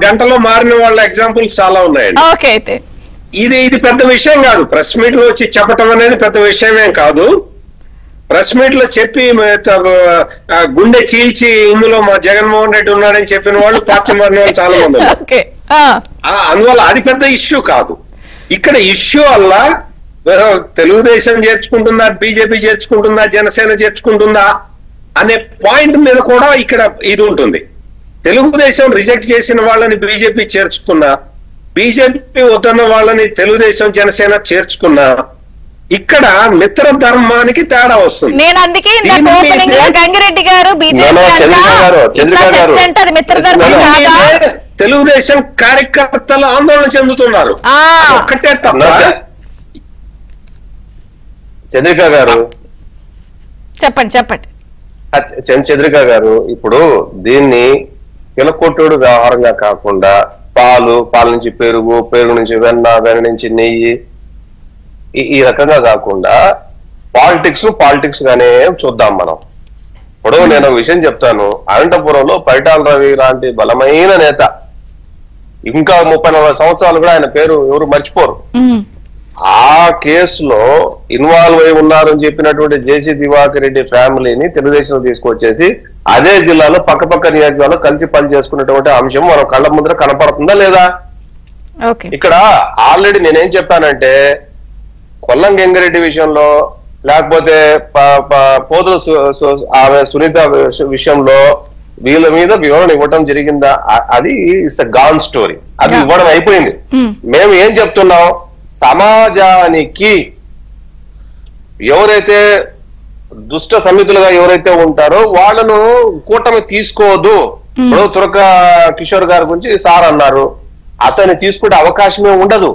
గంటలో మారిన వాళ్ళ ఎగ్జాంపుల్స్ చాలా ఉన్నాయండి ఓకే అయితే ఇది ఇది పెద్ద విషయం కాదు ప్రెస్ మీట్ లో వచ్చి చెప్పటం అనేది పెద్ద విషయమేం కాదు ప్రెస్ మీట్ లో చెప్పి మ- త- ఆ, గుండె చీల్చి ఇందులో మా జగన్మోహన్ రెడ్డి ఉన్నాడని చెప్పిన వాళ్ళు పార్టీ మారిన వాళ్ళు చాలా మంది ఉన్నారు ఓకే ఆ, ఆ, అందువల్ల అది పెద్ద ఇష్యూ కాదు ఇక్కడ ఇష్యూ వల్ల ఆ, తెలుగుదేశం చేర్చుకుంటుందా బీజేపీ చేర్చుకుంటుందా జనసేన చేర్చుకుంటుందా అనే పాయింట్ మీద కూడా ఇక్కడ ఇది ఉంటుంది తెలుగుదేశం రిజెక్ట్ చేసిన వాళ్ళని బీజేపీ చేర్చుకున్నా బీజేపీ వద్దన్న వాళ్ళని తెలుగుదేశం జనసేన చేర్చుకున్నా ఇక్కడ మిత్ర ధర్మానికి తేడా వస్తుంది నేను అందుకే ఇందాక దీని ఓపెనింగ్ లో మీదే- గంగిరెడ్డి గారు బీజేపీ No, no, చంద్రిక గారు, చంద్రిక గారు. చర్చ అంటే అది మిత్రధర్మం No, no. కాదా దీని మీద తెలుగుదేశం కార్యకర్తలు ఆందోళన చెందుతున్నారు ఆ. అది ఒక్కటే తప్ప No, చ- చంద్రిక గారు చెప్పండి చెప్పండి ఆ చ- చంద్ర- చంద్రిక గారు ఇప్పుడు దీన్ని కిలకొట్టుడు వ్యవహారంగా కాకుండా పాలు పాల నుంచి పెరుగు పెరుగు నుంచి వెన్న వెన్న నుంచి నెయ్యి ఈ- ఈ రకంగా కాకుండా పాలిటిక్స్ పాలిటిక్స్ గానే చూద్దాం మనం ఇప్పుడు నేను ఒక విషయం చెప్తాను అనంతపురంలో పరిటాల రవి లాంటి బలమైన నేత ఇంకా ముప్పై నలభై సంవత్సరాలు కూడా ఆయన పేరు ఎవరు మర్చిపోరు ఉమ్, ఆ కేసులో ఇన్వాల్వ్ అయి ఉన్నారని చెప్పినటువంటి జేసీ దివాకర్ రెడ్డి ఫ్యామిలీని తెలుగుదేశం తీసుకొచ్చేసి అదే జిల్లాలో పక్కపక్క నియోజకవర్గాల్లో కలిసి పనిచేసుకున్నటువంటి అంశం మనం కళ్ళ ముందర కనపడుతుందా లేదా ఓకే ఇక్కడ ఆల్రెడీ నేనేం చెప్పానంటే కొల్లం గంగిరెడ్డి విషయంలో లేకపోతే ప- ప- పోతుల సు- సు- ఆమె సునీత విష- విషయంలో వీళ్ళ మీద వివరణ ఇవ్వటం జరిగిందా అ- అది ఇట్స్ గాన్ స్టోరీ అది Yeah. ఇవ్వడం అయిపోయింది Hmm. మేము ఏం చెప్తున్నాం సమాజానికి ఎవరైతే దుష్ట సమితులుగా ఎవరైతే ఉంటారో వాళ్ళను కూటమి తీసుకోదు ఇప్పుడు తురక కిషోర్ గారి గురించి సార్ అన్నారు అతన్ని తీసుకునే అవకాశమే ఉండదు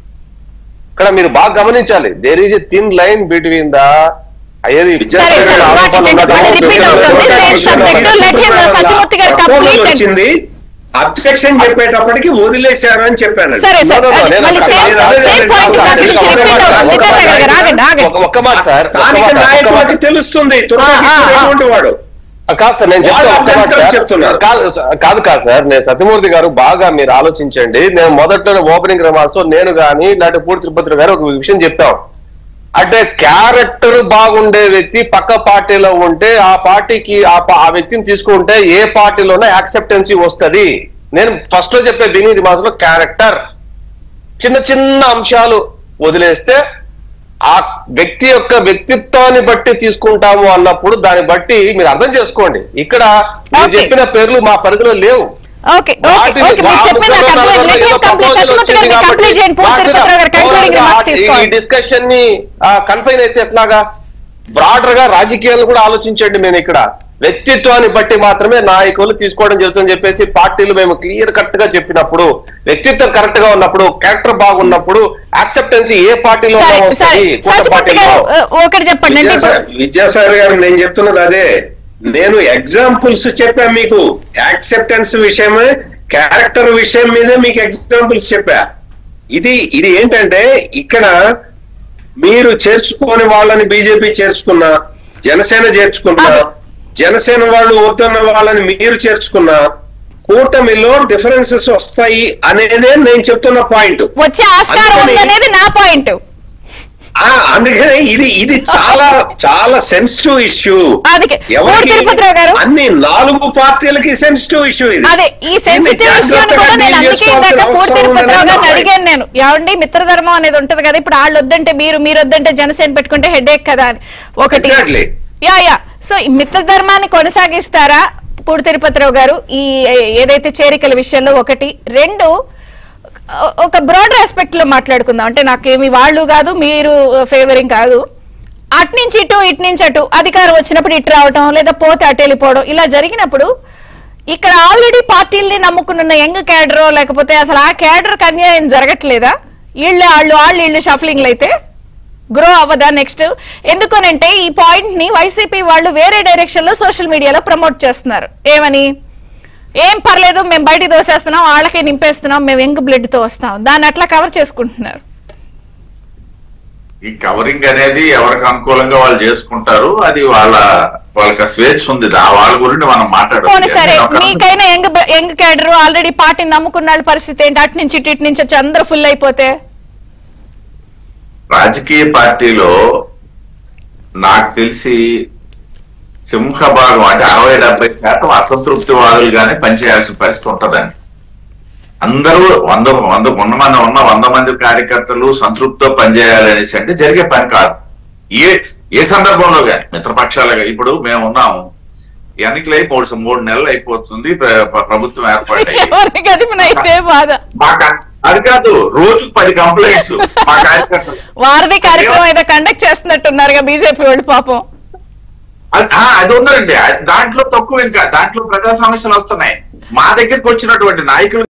ఇక్కడ మీరు బాగా గమనించాలి there is a thin line between the అయ్యేది సరే, సరే. వాటి రెండు వాటి repeat అవుతుంది. Same subject. Let him, Satyamurthy గారు complete and- వచ్చింది అబ్జెక్షన్ చెప్పేటప్పటికి వదిలేశారు అని చెప్పాను సరే No, సార్ no, no, అది నేను మళ్ళీ అక్కడ సేమ్ కాదు, సేమ్ నేను పాయింట్ కాదు, నాకు నేను నుంచి ఒక్క రిపీట్ మాట, అవుతుంది ఒక్క విద్యాసాగర్ గారు మాట. ఆగండి ఆగండి ఒక్క- ఒక్క మాట సార్ ఒక్క స్థానిక మాట, ఒక్క మాట. నాయకులకి తెలుస్తుంది ఆ, ఆ, ఆ. తుర్కటువంటి వాడు కాదు సార్ నేను చెప్తాను వాళ్ళు ఒక్క మాట అభ్యంతరం సార్. చెప్తున్నారు. కాదు కాదు కాదు సార్ నేను సత్యమూర్తి గారు బాగా మీరు ఆలోచించండి నేను మొదట్లో ఓపెనింగ్ రిమార్క్స్ నేను గాని లేకపోతే పూర్తి తిరుపతి గారు ఒక విషయం చెప్తాం అంటే క్యారెక్టర్ బాగుండే వ్యక్తి పక్క పార్టీలో ఉంటే ఆ పార్టీకి ఆ పా- ఆ వ్యక్తిని తీసుకుంటే ఏ పార్టీలోనే యాక్సెప్టెన్సీ వస్తది నేను ఫస్ట్ లో చెప్పే బిగినింగ్ రిమార్క్స్ లో క్యారెక్టర్ చిన్న చిన్న అంశాలు వదిలేస్తే ఆ వ్యక్తి యొక్క వ్యక్తిత్వాన్ని బట్టి తీసుకుంటాము అన్నప్పుడు దాన్ని బట్టి మీరు అర్థం చేసుకోండి ఇక్కడ మీరు Okay. చెప్పిన పేర్లు మా పరిధిలో లేవు ఓకే ఓకే వాటిని- ఓకే మీరు ఆ చెప్పిన ముక్కలో కంప్లీట్ నలభై లెట్ హిమ్ ఏదో కంప్లీట్ proposal సత్యమూర్తి గారు వచ్చింది కంప్లీట్ కాబట్టి చేయండి పూర్తి వాటిని తిరుపతి గారు కంక్లూడింగ్ రిమార్క్స్ ఈ తీసుకోండి డిస్కషన్ ని కన్ఫైన్ అయితే ఎట్లాగా బ్రాడర్ గా రాజకీయాలు కూడా ఆలోచించండి మేము ఇక్కడ వ్యక్తిత్వాన్ని బట్టి మాత్రమే నాయకులు తీసుకోవడం జరుగుతుందని చెప్పేసి పార్టీలు మేము క్లియర్ కట్ గా చెప్పినప్పుడు వ్యక్తిత్వం కరెక్ట్ గా ఉన్నప్పుడు క్యారెక్టర్ బాగున్నప్పుడు యాక్సెప్టెన్సీ ఏ పార్టీలో సరే ఉన్నా సరే వస్తుంది కూట సత్యమూర్తి పార్టీలో గారు ఆ, ఒకటి చెప్పండి అంటే ఇప్పుడు విద్యాసాగర్ విద్యాసాగర్ గారు నేను చెప్తున్నది అదే నేను ఎగ్జాంపుల్స్ చెప్పా మీకు యాక్సెప్టెన్స్ విషయమే క్యారెక్టర్ విషయం మీదే మీకు ఎగ్జాంపుల్స్ చెప్పా ఇది ఇది ఏంటంటే ఇక్కడ మీరు చేర్చుకోని వాళ్ళని బీజేపీ చేర్చుకున్నా జనసేన చేర్చుకున్నా అదే. జనసేన వాళ్ళు వద్దన్న వాళ్ళని మీరు చేర్చుకున్నా కూటమిలో డిఫరెన్సెస్ వస్తాయి అనేదే నేను చెప్తున్న పాయింట్ వచ్చే ఆస్కారం అందుకని- ఉందనేది నా పాయింట్ ఆ, అందుకనే ఇది ఇది చాలా చాలా సెన్సిటివ్ ఇష్యూ అందుకే పూర్తి తిరుపతిరావు గారు అన్ని నాలుగు పార్టీలకి సెన్సిటివ్ ఇష్యూ ఇది అదే ఈ సెన్సిటివ్ దీన్ని ఇష్యూని కూడా జాగ్రత్తగా నేను deal అందుకే చేసుకోవాల్సిన ఇందాక పూర్తి అవసరం ఉందని తిరుపతిరావు గారిని నా అడిగాను నేను ఏమండి మిత్రధర్మం అనేది ఉంటది కదా ఇప్పుడు వాళ్ళు వద్దంటే మీరు మీరు వద్దంటే జనసేన పెట్టుకుంటే హెడేక్ కదా అని ఒకటి Exactly. యా యా సో ఈ మిత్రధర్మాన్ని కొనసాగిస్తారా పూడి తిరుపతిరావు గారు ఈ ఏదైతే చేరికల విషయంలో ఒకటి రెండు ఒ- ఒక బ్రాడర్ ఆస్పెక్ట్ లో మాట్లాడుకుందాం అంటే నాకేమి వాళ్ళు కాదు మీరు ఫేవరింగ్ కాదు అటు నుంచి ఇటు ఇటు నుంచి అటు అధికారం వచ్చినప్పుడు ఇటు రావటం లేదా పోతే అటు వెళ్ళిపోవడం ఇలా జరిగినప్పుడు ఇక్కడ ఆల్రెడీ పార్టీల్ని నమ్ముకున్న యంగ్ క్యాడర్ లేకపోతే అసలు ఆ క్యాడర్ అన్యాయం జరగట్లేదా వీళ్ళు వాళ్ళు వాళ్ళు వీళ్ళు షఫలింగ్లు అయితే గ్రో అవ్వదా నెక్స్ట్ ఎందుకనంటే ఈ పాయింట్ ని వైసీపీ వాళ్ళు వేరే డైరెక్షన్ లో సోషల్ మీడియాలో ప్రమోట్ చేస్తున్నారు ఏమని ఏం పర్లేదు మేము బయటికి దోసేస్తున్నాం వాళ్ళకే నింపేస్తున్నాం మేము ఎంగ్ బ్లడ్ తో వస్తాం దాన్ని అట్లా కవర్ చేసుకుంటున్నారు ఈ కవరింగ్ అనేది ఎవరికి అనుకూలంగా వాళ్ళు చేసుకుంటారు అది వాళ్ళ వాళ్ళకి ఆ స్వేచ్ఛ ఉంది ఆ వాళ్ళ గురించి మనం పోనీ సరే మాట్లాడాలి మీకైనా యంగ్ యంగ్ క్యాడర్ ఆల్రెడీ పార్టీని నమ్ముకున్న వాళ్ళ పరిస్థితి ఏంటి అటు నుంచి ఇటు ఇటు నుంచి వచ్చి అందరూ ఫుల్ అయిపోతే రాజకీయ పార్టీలో నాకు తెలిసి సింహభాగం అంటే అరవై డెబ్బై శాతం అసంతృప్తివాదులుగానే పనిచేయాల్సిన పరిస్థితి ఉంటదండి అందరూ వంద వంద ఉన్న మంది ఉన్న వంద మంది కార్యకర్తలు సంతృప్తితో పనిచేయాలి అనేసి అంటే జరిగే పని కాదు ఏ ఏ సందర్భంలో కానీ మిత్రపక్షాలుగా ఇప్పుడు మేము ఉన్నాము ఎన్నికలై మూడు మూడు నెలలు అయిపోతుంది ప్ర- ప్ర- ప్రభుత్వం ఏర్పాటై ఎవరిని కదిపిన ఇదే బాధ మాకు అది కాదు రోజుకు పది కంప్లైంట్స్ మా కార్యకర్తలు వారధి కార్యక్రమం ఏదో కండక్ట్ చేస్తున్నట్టున్నారుగా బీజేపీ వాళ్ళు పాపం అది- ఆ, అది ఉందండి దాంట్లో తక్కువ ఇంకా దాంట్లో ప్రజా సమస్యలు వస్తున్నాయి మా దగ్గరికి వచ్చినటువంటి నాయకులు